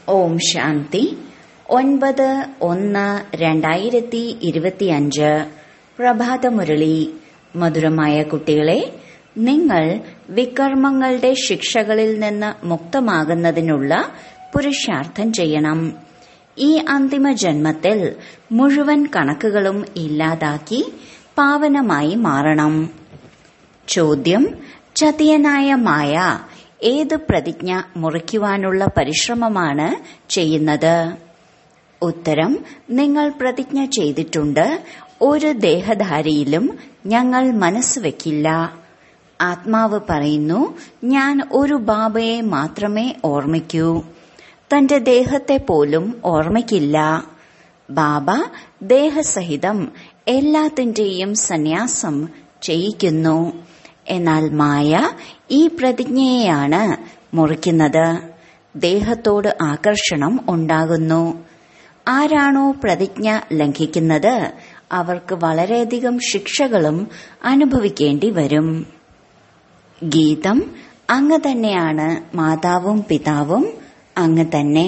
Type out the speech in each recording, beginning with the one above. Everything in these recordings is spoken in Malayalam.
ഓം ശാന്തി ഒൻപത് ഒന്ന് രണ്ടായിരത്തി ഇരുപത്തിയഞ്ച് പ്രഭാതമുരളി മധുരമായ കുട്ടികളെ നിങ്ങൾ വികർമ്മങ്ങളുടെ ശിക്ഷകളിൽ നിന്ന് മുക്തമാകുന്നതിനുള്ള പുരുഷാർത്ഥം ചെയ്യണം ഈ അന്തിമ ജന്മത്തിൽ മുഴുവൻ കണക്കുകളും ഇല്ലാതാക്കി പാവനമായി മാറണം ചോദ്യം ചതിയനായ മായ ഏത് പ്രതിജ്ഞ മുറിക്കുവാനുള്ള പരിശ്രമമാണ് ചെയ്യുന്നത് ഉത്തരം നിങ്ങൾ പ്രതിജ്ഞ ചെയ്തിട്ടുണ്ട് ഒരു ദേഹധാരിയിലും ഞങ്ങൾ മനസ്സ് വെക്കില്ല ആത്മാവ് പറയുന്നു ഞാൻ ഒരു ബാബയെ മാത്രമേ ഓർമ്മിക്കൂ തന്റെ ദേഹത്തെ പോലും ഓർമ്മിക്കില്ല ബാബ ദേഹസഹിതം എല്ലാത്തിന്റെയും സന്യാസം ചെയ്യിക്കുന്നു എന്നാൽ മായ ഈ പ്രതിജ്ഞയെയാണ് മുറിക്കുന്നത് ദേഹത്തോട് ആകർഷണം ഉണ്ടാകുന്നു ആരാണോ പ്രതിജ്ഞ ലംഘിക്കുന്നത് അവർക്ക് വളരെയധികം ശിക്ഷകളും അനുഭവിക്കേണ്ടി വരും ഗീതം അങ്ങ് തന്നെയാണ് മാതാവും പിതാവും അങ്ങ് തന്നെ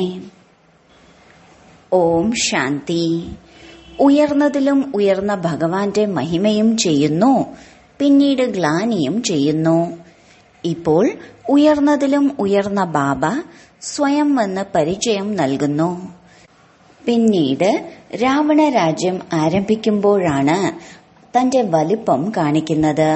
ഓം ശാന്തി ഉയർന്നതിലും ഉയർന്ന ഭഗവാന്റെ മഹിമയും ചെയ്യുന്നു പിന്നീട് ഗ്ലാനിയും ചെയ്യുന്നു ഇപ്പോൾ ഉയർന്നതിലും ഉയർന്ന ബാബ സ്വയം വന്ന് പരിചയം നൽകുന്നു പിന്നീട് രാവണ രാജ്യം ആരംഭിക്കുമ്പോഴാണ് തന്റെ വലിപ്പം കാണിക്കുന്നത്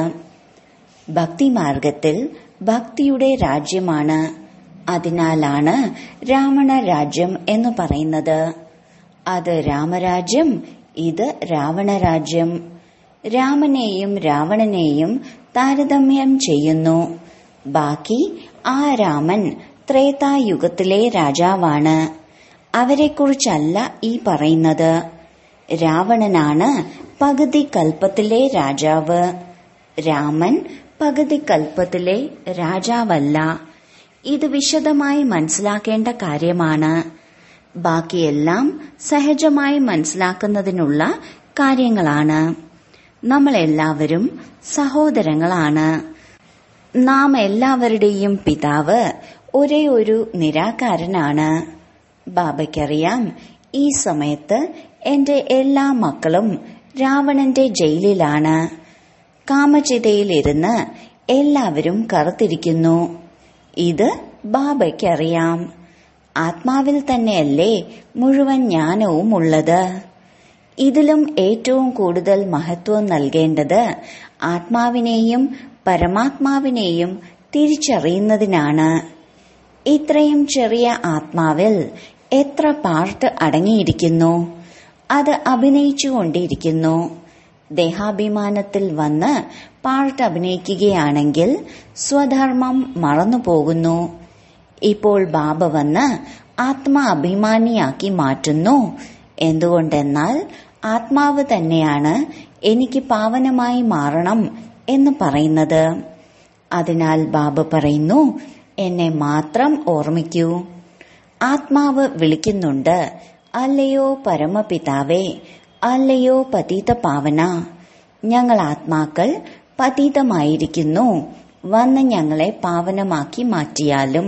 ഭക്തിമാർഗത്തിൽ ഭക്തിയുടെ രാജ്യമാണ് അതിനാലാണ് രാവണ രാജ്യം എന്ന് പറയുന്നത് അത് രാമരാജ്യം ഇത് രാവണരാജ്യം രാമനെയും രാവണനെയും താരതമ്യം ചെയ്യുന്നു ബാക്കി ആ രാമൻ ത്രേതായുഗത്തിലെ രാജാവാണ് അവരെക്കുറിച്ചല്ല ഈ പറയുന്നത് രാവണനാണ് പകുതി കൽപ്പത്തിലെ രാജാവ് രാമൻ പകുതി കൽപ്പത്തിലെ രാജാവല്ല ഇത് വിശദമായി മനസ്സിലാക്കേണ്ട കാര്യമാണ് ബാക്കിയെല്ലാം സഹജമായി മനസ്സിലാക്കുന്നതിനുള്ള കാര്യങ്ങളാണ് നമ്മൾ എല്ലാവരും സഹോദരങ്ങളാണ് നാം എല്ലാവരുടെയും പിതാവ് ഒരേ ഒരു നിരാകാരനാണ് ബാബയ്ക്കറിയാം ഈ സമയത്ത് എന്റെ എല്ലാ മക്കളും രാവണന്റെ ജയിലിലാണ് കാമചിതയിലിരുന്ന് എല്ലാവരും കറുത്തിരിക്കുന്നു ഇത് ബാബയ്ക്കറിയാം ആത്മാവിൽ തന്നെയല്ലേ മുഴുവൻ ജ്ഞാനവും ഉള്ളത് ഇതിലും ഏറ്റവും കൂടുതൽ മഹത്വം നൽകേണ്ടത് ആത്മാവിനെയും പരമാത്മാവിനെയും തിരിച്ചറിയുന്നതിനാണ് ഇത്രയും ചെറിയ ആത്മാവിൽ എത്ര പാർട്ട് അടങ്ങിയിരിക്കുന്നു അത് അഭിനയിച്ചുകൊണ്ടിരിക്കുന്നു ദേഹാഭിമാനത്തിൽ വന്ന് പാർട്ട് അഭിനയിക്കുകയാണെങ്കിൽ സ്വധർമ്മം മറന്നുപോകുന്നു ഇപ്പോൾ ബാബ വന്ന് ആത്മാ അഭിമാനിയാക്കി മാറ്റുന്നു എന്തുകൊണ്ടെന്നാൽ ആത്മാവ് തന്നെയാണ് എനിക്ക് പാവനമായി മാറണം എന്ന് പറയുന്നത് അതിനാൽ ബാബ പറയുന്നു എന്നെ മാത്രം ഓർമ്മിക്കൂ ആത്മാവ് വിളിക്കുന്നുണ്ട് അല്ലയോ പരമപിതാവേ അല്ലയോ പതീത പാവന ഞങ്ങൾ ആത്മാക്കൾ പതീതമായിരിക്കുന്നു വന്ന് ഞങ്ങളെ പാവനമാക്കി മാറ്റിയാലും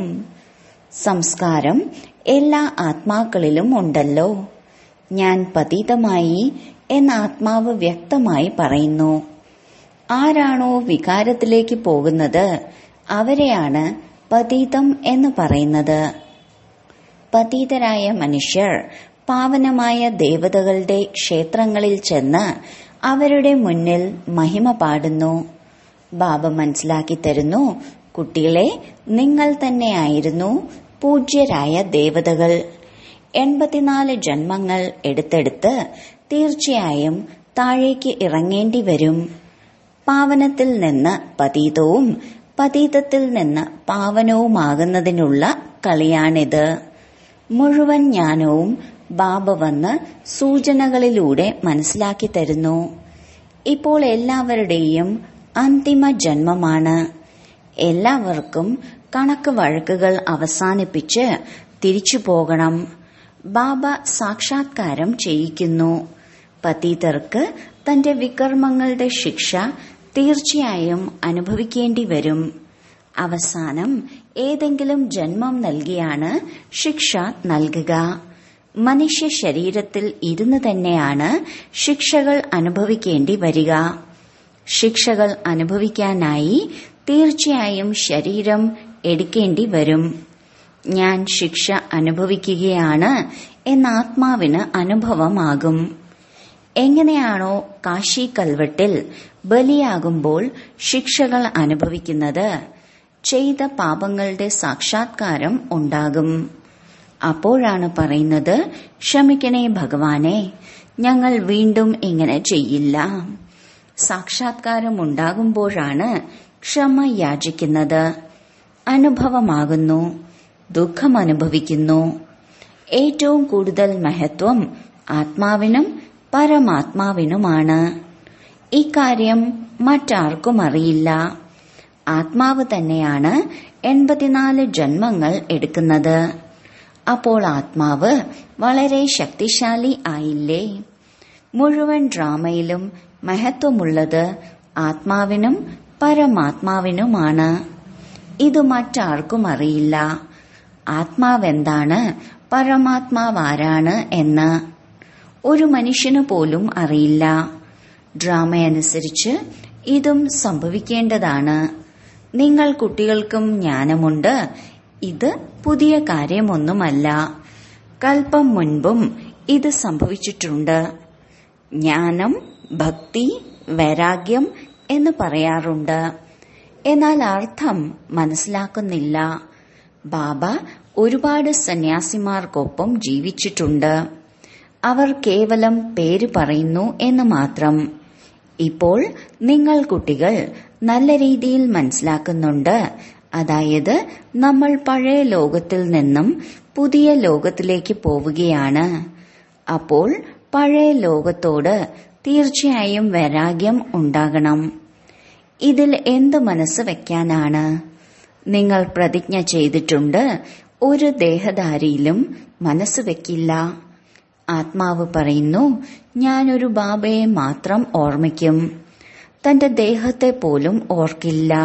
സംസ്കാരം എല്ലാ ആത്മാക്കളിലും ഉണ്ടല്ലോ ഞാൻ പതീതമായി എന്ന ആത്മാവ് വ്യക്തമായി പറയുന്നു ആരാണോ വികാരത്തിലേക്ക് പോകുന്നത് അവരെയാണ് പതീതം എന്ന് പറയുന്നത് പതീതരായ മനുഷ്യർ പാവനമായ ദേവതകളുടെ ക്ഷേത്രങ്ങളിൽ ചെന്ന് അവരുടെ മുന്നിൽ മഹിമ പാടുന്നു ബാബ മനസ്സിലാക്കി തരുന്നു കുട്ടികളെ നിങ്ങൾ തന്നെയായിരുന്നു പൂജ്യരായ ദേവതകൾ എൺപത്തിനാല് ജന്മങ്ങൾ എടുത്തെടുത്ത് തീർച്ചയായും താഴേക്ക് ഇറങ്ങേണ്ടി വരും പാവനത്തിൽ നിന്ന് പതീതവും പതീതത്തിൽ നിന്ന് പാവനവുമാകുന്നതിനുള്ള കളിയാണിത് മുഴുവൻ ജ്ഞാനവും ബാബ വന്ന് സൂചനകളിലൂടെ മനസ്സിലാക്കി തരുന്നു ഇപ്പോൾ എല്ലാവരുടെയും അന്തിമ ജന്മമാണ് എല്ലാവർക്കും കണക്ക് വഴക്കുകൾ അവസാനിപ്പിച്ച് തിരിച്ചു പോകണം ബാബ സാക്ഷാത്കാരം ചെയ്യിക്കുന്നു പതീതർക്ക് തന്റെ വികർമ്മങ്ങളുടെ ശിക്ഷ തീർച്ചയായും അനുഭവിക്കേണ്ടി വരും അവസാനം ഏതെങ്കിലും ജന്മം നൽകിയാണ് ശിക്ഷ നൽകുക മനുഷ്യ ശരീരത്തിൽ ഇരുന്ന് തന്നെയാണ് ശിക്ഷകൾ അനുഭവിക്കേണ്ടി വരിക ശിക്ഷകൾ അനുഭവിക്കാനായി തീർച്ചയായും ശരീരം എടുക്കേണ്ടി വരും ഞാൻ ശിക്ഷ അനുഭവിക്കുകയാണ് എന്ന ആത്മാവിന് അനുഭവമാകും എങ്ങനെയാണോ കാശി കൽവട്ടിൽ ബലിയാകുമ്പോൾ ശിക്ഷകൾ അനുഭവിക്കുന്നത് ചെയ്ത പാപങ്ങളുടെ സാക്ഷാത്കാരം ഉണ്ടാകും അപ്പോഴാണ് പറയുന്നത് ക്ഷമിക്കണേ ഭഗവാനെ ഞങ്ങൾ വീണ്ടും ഇങ്ങനെ ചെയ്യില്ല സാക്ഷാത്കാരം ഉണ്ടാകുമ്പോഴാണ് ക്ഷമ യാചിക്കുന്നത് അനുഭവമാകുന്നു ദുഃഖം അനുഭവിക്കുന്നു ഏറ്റവും കൂടുതൽ മഹത്വം ആത്മാവിനും പരമാത്മാവിനുമാണ് ഇക്കാര്യം മറ്റാർക്കും അറിയില്ല ആത്മാവ് തന്നെയാണ് എൺപത്തിനാല് ജന്മങ്ങൾ എടുക്കുന്നത് അപ്പോൾ ആത്മാവ് വളരെ ശക്തിശാലി ആയില്ലേ മുഴുവൻ ഡ്രാമയിലും മഹത്വമുള്ളത് ആത്മാവിനും പരമാത്മാവിനുമാണ് ഇത് മറ്റാർക്കും അറിയില്ല ആത്മാവെന്താണ് പരമാത്മാവാരാണ് എന്ന് ഒരു മനുഷ്യന് പോലും അറിയില്ല ഡ്രാമയനുസരിച്ച് ഇതും സംഭവിക്കേണ്ടതാണ് നിങ്ങൾ കുട്ടികൾക്കും ജ്ഞാനമുണ്ട് ഇത് പുതിയ കാര്യമൊന്നുമല്ല കൽപ്പം മുൻപും ഇത് സംഭവിച്ചിട്ടുണ്ട് ജ്ഞാനം ഭക്തി വൈരാഗ്യം എന്ന് പറയാറുണ്ട് എന്നാൽ അർത്ഥം മനസ്സിലാക്കുന്നില്ല ബാബ ഒരുപാട് സന്യാസിമാർക്കൊപ്പം ജീവിച്ചിട്ടുണ്ട് അവർ കേവലം പേര് പറയുന്നു എന്ന് മാത്രം ഇപ്പോൾ നിങ്ങൾ കുട്ടികൾ നല്ല രീതിയിൽ മനസ്സിലാക്കുന്നുണ്ട് അതായത് നമ്മൾ പഴയ ലോകത്തിൽ നിന്നും പുതിയ ലോകത്തിലേക്ക് പോവുകയാണ് അപ്പോൾ പഴയ ലോകത്തോട് തീർച്ചയായും വൈരാഗ്യം ഉണ്ടാകണം ഇതിൽ എന്ത് മനസ്സ് വെക്കാനാണ് നിങ്ങൾ പ്രതിജ്ഞ ചെയ്തിട്ടുണ്ട് ഒരു ദേഹധാരിയിലും മനസ്സ് വെക്കില്ല ആത്മാവ് പറയുന്നു ഞാനൊരു ബാബയെ മാത്രം ഓർമ്മിക്കും തന്റെ ദേഹത്തെ പോലും ഓർക്കില്ല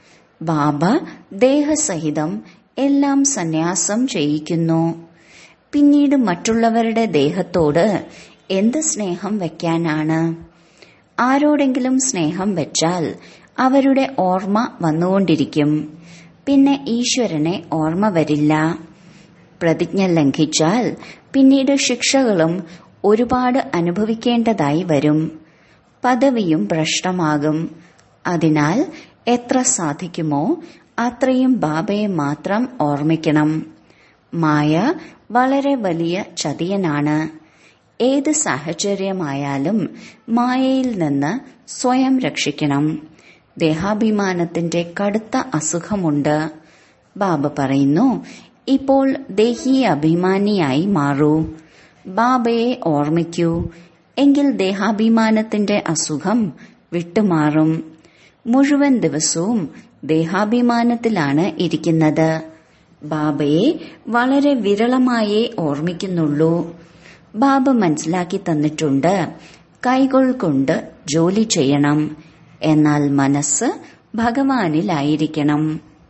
ബാബ ദേഹസഹിതം എല്ലാം സന്യാസം ചെയ്യിക്കുന്നു പിന്നീട് മറ്റുള്ളവരുടെ ദേഹത്തോട് എന്ത് സ്നേഹം വെക്കാനാണ് ആരോടെങ്കിലും സ്നേഹം വെച്ചാൽ അവരുടെ ഓർമ്മ വന്നുകൊണ്ടിരിക്കും പിന്നെ ഈശ്വരനെ ഓർമ്മ വരില്ല പ്രതിജ്ഞ ലംഘിച്ചാൽ പിന്നീട് ശിക്ഷകളും ഒരുപാട് അനുഭവിക്കേണ്ടതായി വരും പദവിയും ഭ്രഷ്ടമാകും അതിനാൽ എത്ര സാധിക്കുമോ അത്രയും ബാബയെ മാത്രം ഓർമ്മിക്കണം മായ വളരെ വലിയ ചതിയനാണ് ഏത് സാഹചര്യമായാലും മായയിൽ നിന്ന് സ്വയം രക്ഷിക്കണം ദേഹാഭിമാനത്തിന്റെ കടുത്ത അസുഖമുണ്ട് ബാബ പറയുന്നു ഇപ്പോൾ ദേഹി അഭിമാനിയായി മാറൂ ബാബയെ ഓർമ്മിക്കൂ എങ്കിൽ ദേഹാഭിമാനത്തിന്റെ അസുഖം വിട്ടുമാറും മുഴുവൻ ദിവസവും ദേഹാഭിമാനത്തിലാണ് ഇരിക്കുന്നത് ബാബയെ വളരെ വിരളമായേ ഓർമ്മിക്കുന്നുള്ളൂ ബാബ മനസ്സിലാക്കി തന്നിട്ടുണ്ട് കൈകൾ കൊണ്ട് ജോലി ചെയ്യണം എന്നാൽ മനസ്സ് ഭഗവാനിലായിരിക്കണം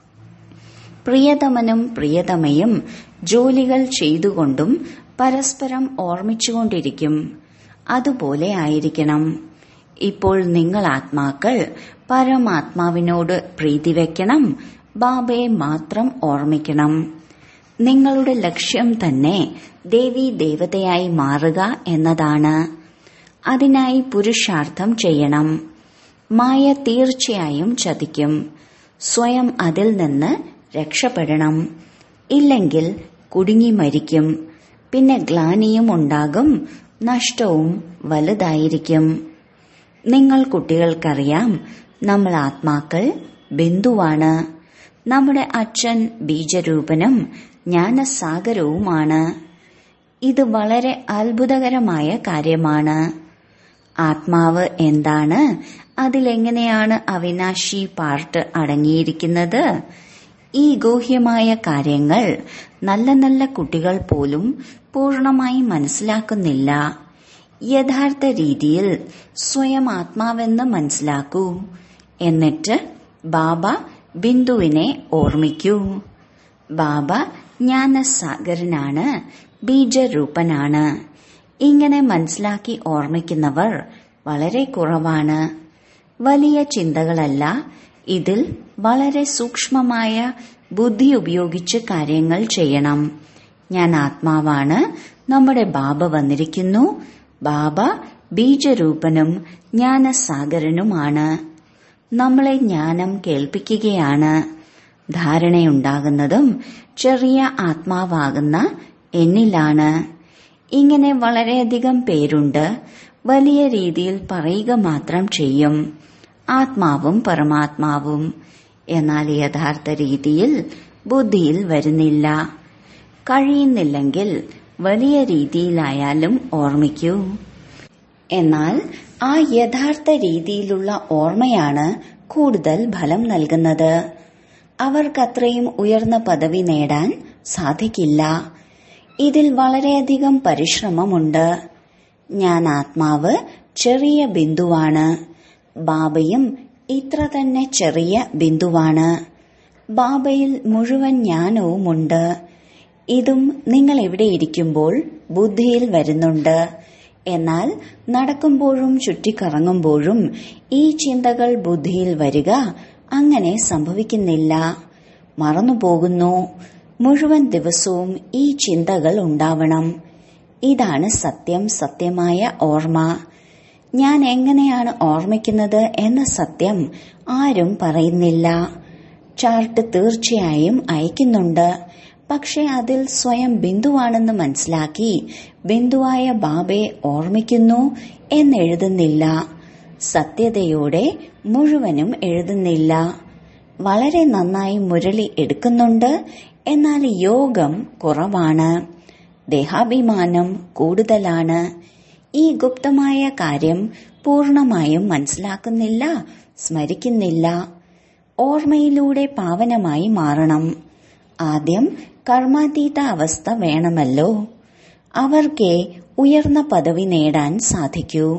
പ്രിയതമനും പ്രിയതമയും ജോലികൾ ചെയ്തുകൊണ്ടും പരസ്പരം ഓർമ്മിച്ചുകൊണ്ടിരിക്കും അതുപോലെ ആയിരിക്കണം ഇപ്പോൾ നിങ്ങൾ ആത്മാക്കൾ പരമാത്മാവിനോട് പ്രീതി വെക്കണം ബാബയെ മാത്രം ഓർമ്മിക്കണം നിങ്ങളുടെ ലക്ഷ്യം തന്നെ ദേവി ദേവതയായി മാറുക എന്നതാണ് അതിനായി പുരുഷാർത്ഥം ചെയ്യണം മായ തീർച്ചയായും ചതിക്കും സ്വയം അതിൽ നിന്ന് രക്ഷപ്പെടണം ഇല്ലെങ്കിൽ കുടുങ്ങി മരിക്കും പിന്നെ ഗ്ലാനിയും ഉണ്ടാകും നഷ്ടവും വലുതായിരിക്കും നിങ്ങൾ കുട്ടികൾക്കറിയാം നമ്മൾ ആത്മാക്കൾ ബിന്ദുവാണ് നമ്മുടെ അച്ഛൻ ബീജരൂപനും ജ്ഞാനസാഗരവുമാണ് ഇത് വളരെ അത്ഭുതകരമായ കാര്യമാണ് ആത്മാവ് എന്താണ് അതിലെങ്ങനെയാണ് അവിനാശി പാർട്ട് അടങ്ങിയിരിക്കുന്നത് ഈ ഗൂഹ്യമായ കാര്യങ്ങൾ നല്ല നല്ല കുട്ടികൾ പോലും പൂർണമായി മനസ്സിലാക്കുന്നില്ല യഥാർത്ഥ രീതിയിൽ സ്വയം ആത്മാവെന്ന് മനസ്സിലാക്കൂ എന്നിട്ട് ബാബ ബിന്ദുവിനെ ഓർമ്മിക്കൂ ബാബ ജ്ഞാനസാഗരനാണ് ബീജരൂപനാണ് ഇങ്ങനെ മനസ്സിലാക്കി ഓർമ്മിക്കുന്നവർ വളരെ കുറവാണ് വലിയ ചിന്തകളല്ല ഇതിൽ വളരെ സൂക്ഷ്മമായ ബുദ്ധി ഉപയോഗിച്ച് കാര്യങ്ങൾ ചെയ്യണം ഞാൻ ആത്മാവാണ് നമ്മുടെ ബാബ വന്നിരിക്കുന്നു ബാബ ബീജരൂപനും ജ്ഞാനസാഗരനുമാണ് നമ്മളെ ജ്ഞാനം കേൾപ്പിക്കുകയാണ് ധാരണയുണ്ടാകുന്നതും ചെറിയ ആത്മാവാകുന്ന എന്നിലാണ് ഇങ്ങനെ വളരെയധികം പേരുണ്ട് വലിയ രീതിയിൽ പറയുക മാത്രം ചെയ്യും ആത്മാവും പരമാത്മാവും എന്നാൽ യഥാർത്ഥ രീതിയിൽ ബുദ്ധിയിൽ വരുന്നില്ല കഴിയുന്നില്ലെങ്കിൽ വലിയ രീതിയിലായാലും ഓർമ്മിക്കൂ എന്നാൽ ആ യഥാർത്ഥ രീതിയിലുള്ള ഓർമ്മയാണ് കൂടുതൽ ഫലം നൽകുന്നത് അവർക്കത്രയും ഉയർന്ന പദവി നേടാൻ സാധിക്കില്ല ഇതിൽ വളരെയധികം പരിശ്രമമുണ്ട് ഞാൻ ആത്മാവ് ചെറിയ ബിന്ദുവാണ് ബാബയും ഇത്ര തന്നെ ചെറിയ ബിന്ദുവാണ് ബാബയിൽ മുഴുവൻ ജ്ഞാനവുമുണ്ട് ഇതും നിങ്ങൾ എവിടെ ഇരിക്കുമ്പോൾ ബുദ്ധിയിൽ വരുന്നുണ്ട് എന്നാൽ നടക്കുമ്പോഴും ചുറ്റിക്കറങ്ങുമ്പോഴും ഈ ചിന്തകൾ ബുദ്ധിയിൽ വരിക അങ്ങനെ സംഭവിക്കുന്നില്ല മറന്നുപോകുന്നു മുഴുവൻ ദിവസവും ഈ ചിന്തകൾ ഉണ്ടാവണം ഇതാണ് സത്യം സത്യമായ ഓർമ്മ ഞാൻ എങ്ങനെയാണ് ഓർമ്മിക്കുന്നത് എന്ന സത്യം ആരും പറയുന്നില്ല ചാർട്ട് തീർച്ചയായും അയക്കുന്നുണ്ട് പക്ഷെ അതിൽ സ്വയം ബിന്ദുവാണെന്ന് മനസ്സിലാക്കി ബിന്ദുവായ ബാബയെ ഓർമ്മിക്കുന്നു എന്നെഴുതുന്നില്ല സത്യതയോടെ മുഴുവനും എഴുതുന്നില്ല വളരെ നന്നായി മുരളി എടുക്കുന്നുണ്ട് എന്നാൽ യോഗം കുറവാണ് ദേഹാഭിമാനം കൂടുതലാണ് ഈ ഗുപ്തമായ കാര്യം പൂർണമായും മനസ്സിലാക്കുന്നില്ല സ്മരിക്കുന്നില്ല ഓർമ്മയിലൂടെ പാവനമായി മാറണം ആദ്യം കർമാതീത അവസ്ഥ വേണമല്ലോ അവർക്കേ ഉയർന്ന പദവി നേടാൻ സാധിക്കൂ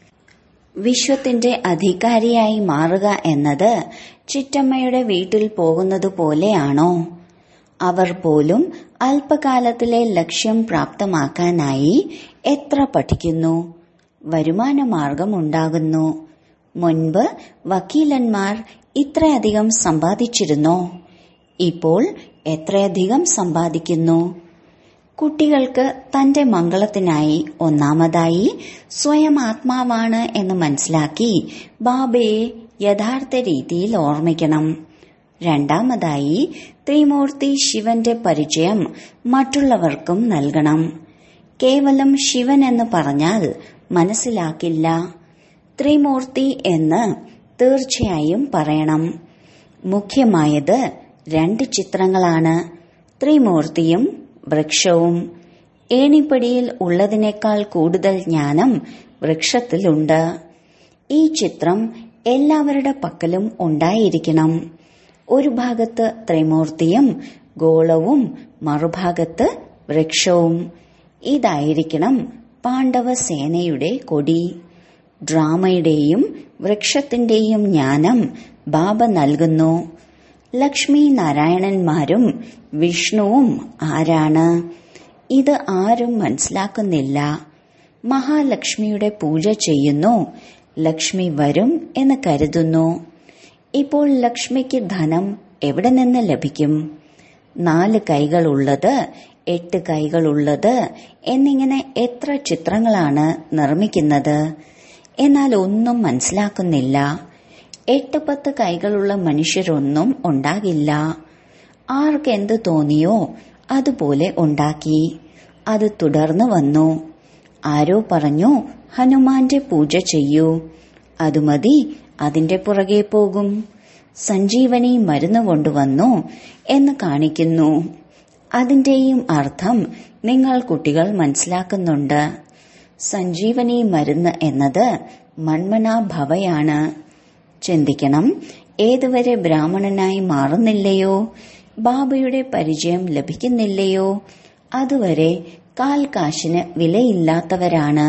വിശ്വത്തിന്റെ അധികാരിയായി മാറുക എന്നത് ചിറ്റമ്മയുടെ വീട്ടിൽ പോകുന്നത് പോലെയാണോ അവർ പോലും അല്പകാലത്തിലെ ലക്ഷ്യം പ്രാപ്തമാക്കാനായി എത്ര പഠിക്കുന്നു വരുമാന മാർഗം ഉണ്ടാകുന്നു മുൻപ് വക്കീലന്മാർ ഇത്രയധികം സമ്പാദിച്ചിരുന്നോ ഇപ്പോൾ എത്രയധികം സമ്പാദിക്കുന്നു കുട്ടികൾക്ക് തന്റെ മംഗളത്തിനായി ഒന്നാമതായി സ്വയം ആത്മാവാണ് എന്ന് മനസ്സിലാക്കി ബാബയെ യഥാർത്ഥ രീതിയിൽ ഓർമ്മിക്കണം രണ്ടാമതായി ത്രിമൂർത്തി ശിവന്റെ പരിചയം മറ്റുള്ളവർക്കും നൽകണം കേവലം ശിവൻ എന്ന് പറഞ്ഞാൽ മനസ്സിലാക്കില്ല ത്രിമൂർത്തി എന്ന് തീർച്ചയായും പറയണം മുഖ്യമായത് രണ്ട് ചിത്രങ്ങളാണ് ത്രിമൂർത്തിയും വൃക്ഷവും ഏണിപ്പടിയിൽ ഉള്ളതിനേക്കാൾ കൂടുതൽ ജ്ഞാനം വൃക്ഷത്തിലുണ്ട് ഈ ചിത്രം എല്ലാവരുടെ പക്കലും ഉണ്ടായിരിക്കണം ഒരു ഭാഗത്ത് ത്രിമൂർത്തിയും ഗോളവും മറുഭാഗത്ത് വൃക്ഷവും ഇതായിരിക്കണം പാണ്ഡവ സേനയുടെ കൊടി ഡ്രാമയുടെയും വൃക്ഷത്തിന്റെയും ജ്ഞാനം ബാബ നൽകുന്നു ലക്ഷ്മി നാരായണന്മാരും വിഷ്ണുവും ആരാണ് ഇത് ആരും മനസ്സിലാക്കുന്നില്ല മഹാലക്ഷ്മിയുടെ പൂജ ചെയ്യുന്നു ലക്ഷ്മി വരും എന്ന് കരുതുന്നു ഇപ്പോൾ ലക്ഷ്മിക്ക് ധനം എവിടെ നിന്ന് ലഭിക്കും നാല് കൈകളുള്ളത് എട്ട് കൈകളുള്ളത് എന്നിങ്ങനെ എത്ര ചിത്രങ്ങളാണ് നിർമ്മിക്കുന്നത് എന്നാൽ ഒന്നും മനസ്സിലാക്കുന്നില്ല എട്ട് പത്ത് കൈകളുള്ള മനുഷ്യരൊന്നും ഉണ്ടാകില്ല ആർക്കെന്ത് തോന്നിയോ അതുപോലെ ഉണ്ടാക്കി അത് തുടർന്നു വന്നു ആരോ പറഞ്ഞു ഹനുമാന്റെ പൂജ ചെയ്യൂ അത് മതി അതിന്റെ പുറകെ പോകും സഞ്ജീവനി മരുന്ന് കൊണ്ടുവന്നു എന്ന് കാണിക്കുന്നു അതിന്റെയും അർത്ഥം നിങ്ങൾ കുട്ടികൾ മനസ്സിലാക്കുന്നുണ്ട് സഞ്ജീവനി മരുന്ന് എന്നത് മൺമനാ ഭവയാണ് ചിന്തിക്കണം ഏതുവരെ ബ്രാഹ്മണനായി മാറുന്നില്ലയോ ബാബയുടെ പരിചയം ലഭിക്കുന്നില്ലയോ അതുവരെ കാൽ കാശിന് വിലയില്ലാത്തവരാണ്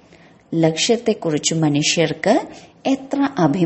ലക്ഷ്യത്തെക്കുറിച്ച് മനുഷ്യർക്ക് എത്ര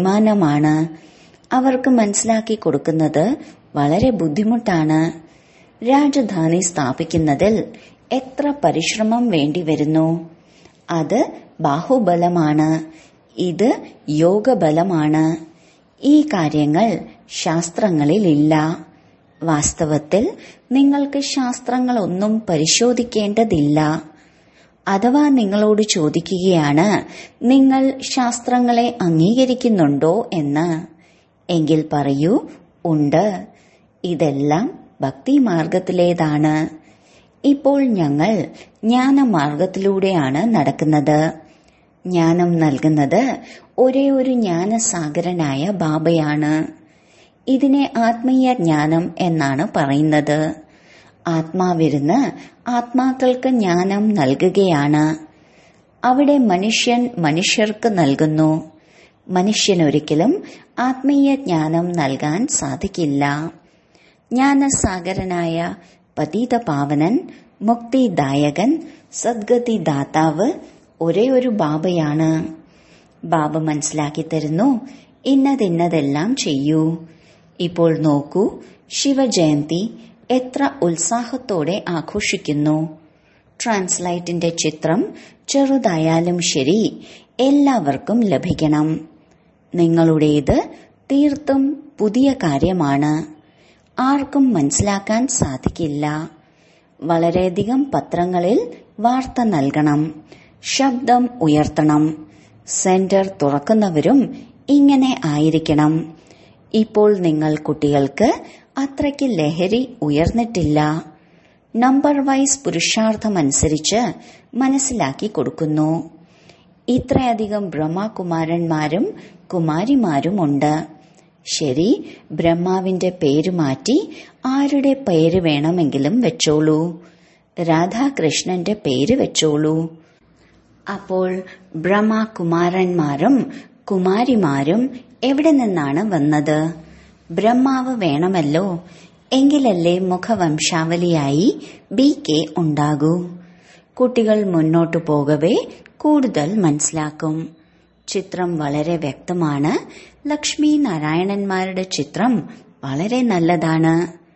അഭിമാനമാണ് അവർക്ക് മനസ്സിലാക്കി കൊടുക്കുന്നത് വളരെ ബുദ്ധിമുട്ടാണ് രാജധാനി സ്ഥാപിക്കുന്നതിൽ എത്ര പരിശ്രമം വേണ്ടിവരുന്നു അത് ബാഹുബലമാണ് ഇത് യോഗബലമാണ് ഈ കാര്യങ്ങൾ ശാസ്ത്രങ്ങളിലില്ല വാസ്തവത്തിൽ നിങ്ങൾക്ക് ശാസ്ത്രങ്ങളൊന്നും പരിശോധിക്കേണ്ടതില്ല അഥവാ നിങ്ങളോട് ചോദിക്കുകയാണ് നിങ്ങൾ ശാസ്ത്രങ്ങളെ അംഗീകരിക്കുന്നുണ്ടോ എന്ന് എങ്കിൽ പറയൂ ഉണ്ട് ഇതെല്ലാം ഭക്തിമാർഗത്തിലേതാണ് ഇപ്പോൾ ഞങ്ങൾ ജ്ഞാനമാർഗത്തിലൂടെയാണ് നടക്കുന്നത് ജ്ഞാനം നൽകുന്നത് ഒരേ ഒരു ജ്ഞാനസാഗരനായ ബാബയാണ് ഇതിനെ ആത്മീയ ജ്ഞാനം എന്നാണ് പറയുന്നത് ആത്മാവിരുന്ന് ആത്മാക്കൾക്ക് ജ്ഞാനം നൽകുകയാണ് അവിടെ മനുഷ്യൻ മനുഷ്യർക്ക് നൽകുന്നു മനുഷ്യനൊരിക്കലും ആത്മീയ ജ്ഞാനം നൽകാൻ സാധിക്കില്ല ജ്ഞാനസാഗരനായ പതീതപാവനൻ മുക്തിദായകൻ സദ്ഗതിദാതാവ് ഒരേ ഒരു ബാബയാണ് ബാബ മനസ്സിലാക്കി തരുന്നു ഇന്നതിന്നതെല്ലാം ചെയ്യൂ ഇപ്പോൾ നോക്കൂ ശിവജയന്തി എത്ര ഉത്സാഹത്തോടെ ആഘോഷിക്കുന്നു ട്രാൻസ്ലൈറ്റിന്റെ ചിത്രം ചെറുതായാലും ശരി എല്ലാവർക്കും ലഭിക്കണം നിങ്ങളുടേത് തീർത്തും പുതിയ കാര്യമാണ് ആർക്കും മനസ്സിലാക്കാൻ സാധിക്കില്ല വളരെയധികം പത്രങ്ങളിൽ വാർത്ത നൽകണം ശബ്ദം ഉയർത്തണം സെന്റർ തുറക്കുന്നവരും ഇങ്ങനെ ആയിരിക്കണം ഇപ്പോൾ നിങ്ങൾ കുട്ടികൾക്ക് അത്രയ്ക്ക് ലഹരി ഉയർന്നിട്ടില്ല നമ്പർ വൈസ് പുരുഷാർത്ഥമനുസരിച്ച് മനസ്സിലാക്കി കൊടുക്കുന്നു ഇത്രയധികം ബ്രഹ്മകുമാരന്മാരും കുമാരിമാരുമുണ്ട് ശരി ബ്രഹ്മാവിന്റെ പേര് മാറ്റി ആരുടെ പേര് വേണമെങ്കിലും വെച്ചോളൂ രാധാകൃഷ്ണന്റെ പേര് വെച്ചോളൂ അപ്പോൾ ബ്രഹ്മകുമാരന്മാരും കുമാരിമാരും എവിടെ നിന്നാണ് വന്നത് ബ്രഹ്മാവ് വേണമല്ലോ എങ്കിലല്ലേ മുഖവംശാവലിയായി ബി കെ ഉണ്ടാകൂ കുട്ടികൾ മുന്നോട്ടു പോകവേ കൂടുതൽ മനസ്സിലാക്കും ചിത്രം വളരെ വ്യക്തമാണ് ലക്ഷ്മി നാരായണന്മാരുടെ ചിത്രം വളരെ നല്ലതാണ്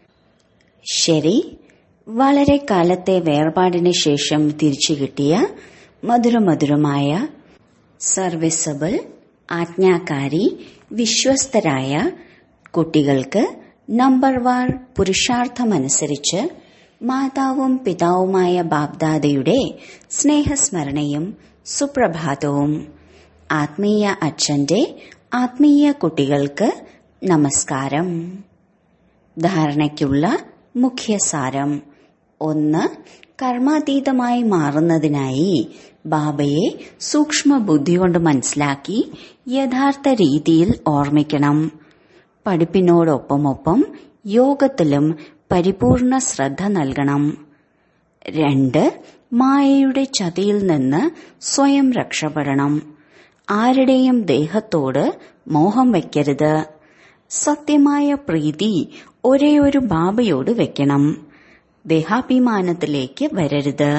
ശരി വളരെ കാലത്തെ വേർപാടിന് ശേഷം തിരിച്ചു കിട്ടിയ മധുരമധുരമായ സർവീസബിൾ ആജ്ഞാകാരി വിശ്വസ്തരായ കുട്ടികൾക്ക് നമ്പർ വാർ പുരുഷാർത്ഥമനുസരിച്ച് മാതാവും പിതാവുമായ ബാബ്ദാദയുടെ സ്നേഹസ്മരണയും സുപ്രഭാതവും ആത്മീയ അച്ഛന്റെ ആത്മീയ കുട്ടികൾക്ക് നമസ്കാരം ധാരണയ്ക്കുള്ള മുഖ്യസാരം ഒന്ന് കർമാതീതമായി മാറുന്നതിനായി ബാബയെ സൂക്ഷ്മ ബുദ്ധി കൊണ്ട് മനസ്സിലാക്കി യഥാർത്ഥ രീതിയിൽ ഓർമ്മിക്കണം പഠിപ്പിനോടൊപ്പമൊപ്പം യോഗത്തിലും പരിപൂർണ ശ്രദ്ധ നൽകണം രണ്ട് മായയുടെ ചതിയിൽ നിന്ന് സ്വയം രക്ഷപ്പെടണം ആരുടെയും ദേഹത്തോട് മോഹം വയ്ക്കരുത് സത്യമായ പ്രീതി ഒരേ ഒരു ബാബയോട് വെക്കണം ദേഹാഭിമാനത്തിലേക്ക് വരരുത്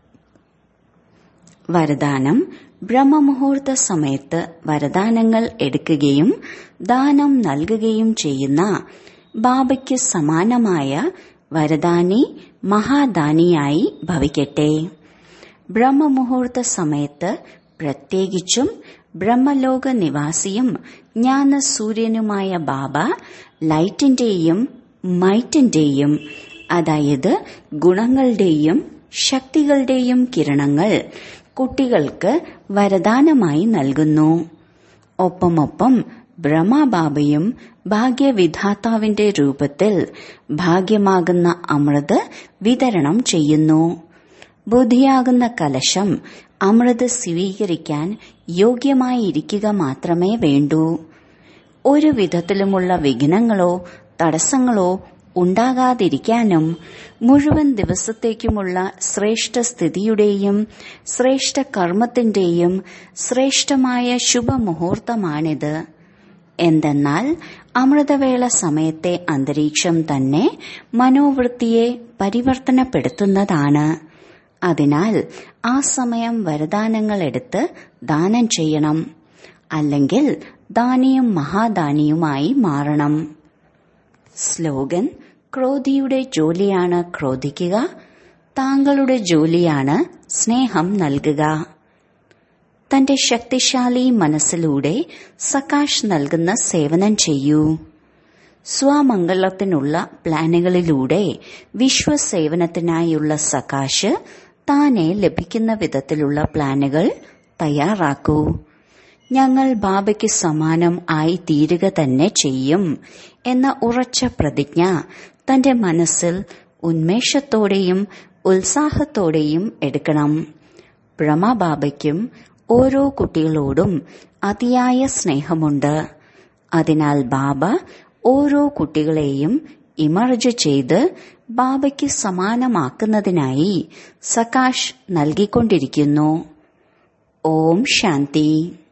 വരദാനം ബ്രഹ്മമുഹൂർത്ത സമയത്ത് വരദാനങ്ങൾ എടുക്കുകയും ദാനം നൽകുകയും ചെയ്യുന്ന ബാബയ്ക്ക് സമാനമായ വരദാനി മഹാദാനിയായി ഭവിക്കട്ടെ ബ്രഹ്മമുഹൂർത്ത സമയത്ത് പ്രത്യേകിച്ചും ബ്രഹ്മലോക നിവാസിയും ജ്ഞാനസൂര്യനുമായ ബാബ ലൈറ്റിന്റെയും മൈറ്റിന്റെയും അതായത് ഗുണങ്ങളുടെയും ശക്തികളുടെയും കിരണങ്ങൾ കുട്ടികൾക്ക് വരദാനമായി നൽകുന്നു ഒപ്പമൊപ്പം ബ്രഹ്മബാബയും ഭാഗ്യവിധാതാവിന്റെ രൂപത്തിൽ ഭാഗ്യമാകുന്ന അമൃത് വിതരണം ചെയ്യുന്നു ബുദ്ധിയാകുന്ന കലശം അമൃത് സ്വീകരിക്കാൻ യോഗ്യമായിരിക്കുക മാത്രമേ വേണ്ടൂ ഒരു വിധത്തിലുമുള്ള വിഘ്നങ്ങളോ തടസ്സങ്ങളോ ഉണ്ടാകാതിരിക്കാനും മുഴുവൻ ദിവസത്തേക്കുമുള്ള ശ്രേഷ്ഠ സ്ഥിതിയുടെയും ശ്രേഷ്ഠ കർമ്മത്തിന്റെയും ശ്രേഷ്ഠമായ ശുഭമുഹൂർത്തമാണിത് എന്തെന്നാൽ അമൃതവേള സമയത്തെ അന്തരീക്ഷം തന്നെ മനോവൃത്തിയെ പരിവർത്തനപ്പെടുത്തുന്നതാണ് അതിനാൽ ആ സമയം വരദാനങ്ങൾ എടുത്ത് ദാനം ചെയ്യണം അല്ലെങ്കിൽ ദാനിയും മഹാദാനിയുമായി മാറണം സ്ലോഗൻ ക്രോധിയുടെ ജോലിയാണ് ക്രോധിക്കുക താങ്കളുടെ ജോലിയാണ് സ്നേഹം നൽകുക തന്റെ ശക്തിശാലി മനസ്സിലൂടെ സകാശ് നൽകുന്ന സേവനം ചെയ്യൂ സ്വമംഗളത്തിനുള്ള പ്ലാനുകളിലൂടെ വിശ്വസേവനത്തിനായുള്ള സകാശ് താനെ ലഭിക്കുന്ന വിധത്തിലുള്ള പ്ലാനുകൾ തയ്യാറാക്കൂ ഞങ്ങൾ ബാബയ്ക്ക് സമാനം ആയി തീരുക തന്നെ ചെയ്യും എന്ന ഉറച്ച പ്രതിജ്ഞ തന്റെ മനസ്സിൽ ഉന്മേഷത്തോടെയും ഉത്സാഹത്തോടെയും എടുക്കണം ബ്രഹ്മബാബയ്ക്കും ഓരോ കുട്ടികളോടും അതിയായ സ്നേഹമുണ്ട് അതിനാൽ ബാബ ഓരോ കുട്ടികളെയും ഇമർജ് ചെയ്ത് ബാബയ്ക്ക് സമാനമാക്കുന്നതിനായി സകാശ് നൽകിക്കൊണ്ടിരിക്കുന്നു ഓം ശാന്തി